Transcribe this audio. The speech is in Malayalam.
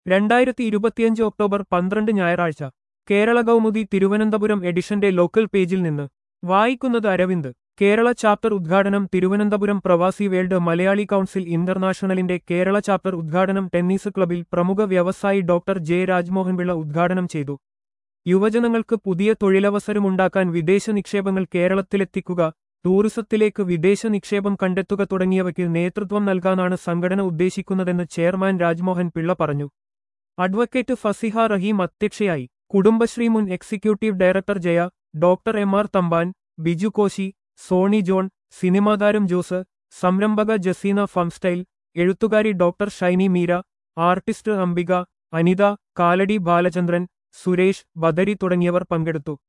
രണ്ടായിരത്തി ഇരുപത്തിയഞ്ച് ഒക്ടോബർ പന്ത്രണ്ട് ഞായറാഴ്ച കേരള കൗമുദി തിരുവനന്തപുരം എഡിഷന്റെ ലോക്കൽ പേജിൽ നിന്ന് വായിക്കുന്നത് അരവിന്ദ് കേരള ചാപ്റ്റർ ഉദ്ഘാടനം തിരുവനന്തപുരം പ്രവാസി വേൾഡ് മലയാളി കൗൺസിൽ ഇന്റർനാഷണലിന്റെ കേരള ചാപ്റ്റർ ഉദ്ഘാടനം ടെന്നീസ് ക്ലബിൽ പ്രമുഖ വ്യവസായി ഡോക്ടർ ജെ രാജ്മോഹൻപിള്ള ഉദ്ഘാടനം ചെയ്തു യുവജനങ്ങൾക്ക് പുതിയ തൊഴിലവസരമുണ്ടാക്കാൻ വിദേശ നിക്ഷേപങ്ങൾ കേരളത്തിലെത്തിക്കുക ടൂറിസത്തിലേക്ക് വിദേശ നിക്ഷേപം കണ്ടെത്തുക തുടങ്ങിയവയ്ക്ക് നേതൃത്വം നൽകാനാണ് സംഘടന ഉദ്ദേശിക്കുന്നതെന്ന് ചെയർമാൻ രാജ്മോഹൻ പിള്ള പറഞ്ഞു അഡ്വക്കേറ്റ് ഫസിഹ റഹീം അധ്യക്ഷയായി കുടുംബശ്രീ മുൻ executive director Jaya doctor M R Thampan Biju Koshy Soni John സിനിമാതാരം ജോസ് സംരംഭക ജസീന ഫംസ്റ്റൈൽ എഴുത്തുകാരി ഡോക്ടർ ഷൈനി മീര ആർട്ടിസ്റ്റ് അംബിക അനിത കാലടി ബാലചന്ദ്രൻ സുരേഷ് ബദരി തുടങ്ങിയവർ പങ്കെടുത്തു